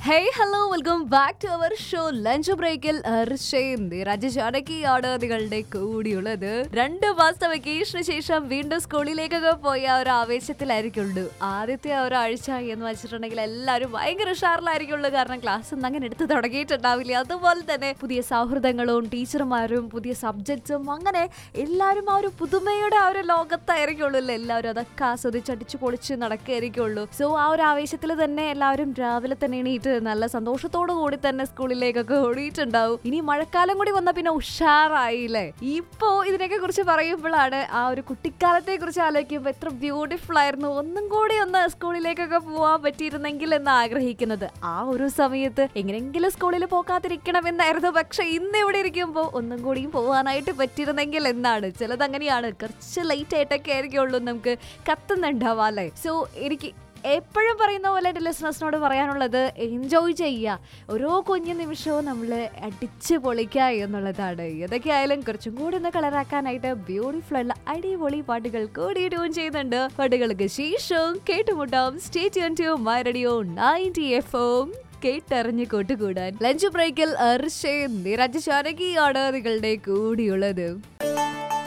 hey hello welcome back to our show lunch ബ്രേക്കിൽ ഹർഷയും രാജശാനകിയാണ് നിങ്ങളുടെ കൂടിയുള്ളത് രണ്ട് മാസത്തെ വെക്കേഷന് ശേഷം വീണ്ടും സ്കൂളിലേക്കൊക്കെ പോയി ആ ഒരു ആവേശത്തിലായിരിക്കുള്ളൂ ആദ്യത്തെ ആ ഒരാഴ്ച എന്ന് വെച്ചിട്ടുണ്ടെങ്കിൽ എല്ലാവരും ഭയങ്കര ഉഷാറിലായിരിക്കുള്ളൂ കാരണം ക്ലാസ് ഒന്നും അങ്ങനെ എടുത്ത് തുടങ്ങിയിട്ടുണ്ടാവില്ല അതുപോലെ തന്നെ പുതിയ സൗഹൃദങ്ങളും ടീച്ചർമാരും പുതിയ സബ്ജക്ട്സും അങ്ങനെ എല്ലാവരും ആ ഒരു പുതുമയുടെ ആ ഒരു ലോകത്തായിരിക്കുള്ളൂ അല്ലേ എല്ലാവരും അതൊക്കെ ആസ്വദിച്ച് അടിച്ചു പൊളിച്ച് നടക്കുകയായിരിക്കുള്ളൂ സോ ആ ഒരു ആവേശത്തിൽ തന്നെ എല്ലാവരും രാവിലെ തന്നെ എണീറ്റ് നല്ല സന്തോഷത്തോടു കൂടി തന്നെ സ്കൂളിലേക്കൊക്കെ ഓടിയിട്ടുണ്ടാവും ഇനി മഴക്കാലം കൂടി വന്ന പിന്നെ ഉഷാറായില്ലേ ഇപ്പോ ഇതിനെയൊക്കെ കുറിച്ച് പറയുമ്പോഴാണ് ആ ഒരു കുട്ടിക്കാലത്തെ കുറിച്ച് ആലോചിക്കുമ്പോൾ എത്ര ബ്യൂട്ടിഫുൾ ആയിരുന്നു ഒന്നും കൂടി ഒന്ന് സ്കൂളിലേക്കൊക്കെ പോവാൻ പറ്റിയിരുന്നെങ്കിൽ എന്ന് ആഗ്രഹിക്കുന്നത് ആ ഒരു സമയത്ത് എങ്ങനെയെങ്കിലും സ്കൂളിൽ പോകാതിരിക്കണമെന്നായിരുന്നു പക്ഷെ ഇന്ന് ഇവിടെ ഇരിക്കുമ്പോൾ ഒന്നും കൂടിയും പോകാനായിട്ട് പറ്റിയിരുന്നെങ്കിൽ എന്നാണ് ചിലത് അങ്ങനെയാണ് കുറച്ച് ലേറ്റ് ആയിട്ടൊക്കെ ആയിരിക്കുള്ളൂ നമുക്ക് കത്തുന്നുണ്ടാവാം അല്ലേ സോ എനിക്ക് എപ്പോഴും പറയുന്ന പോലെ എൻ്റെ ലിസണേഴ്സിനോട് പറയാനുള്ളത് എൻജോയ് ചെയ്യുക ഓരോ കുഞ്ഞു നിമിഷവും നമ്മൾ അടിച്ച് പൊളിക്കുക എന്നുള്ളതാണ് ഏതൊക്കെ ആയാലും കുറച്ചും കൂടി ഒന്ന് കളറാക്കാനായിട്ട് ബ്യൂട്ടിഫുൾ ഉള്ള അടിപൊളി പാട്ടുകൾ കൂടി ട്യൂൺ ചെയ്യുന്നുണ്ട് പാട്ടുകൾക്ക് ശേഷം കേട്ടുമുട്ടാം stay tune to my radio ninety F M കേട്ടറിഞ്ഞ് കൂട്ടുകൂടാൻ ലഞ്ച് ബ്രേക്കിൽ അർഷയും നിരജ് ശാനകിയാണ് നിങ്ങളുടെ കൂടിയുള്ളത്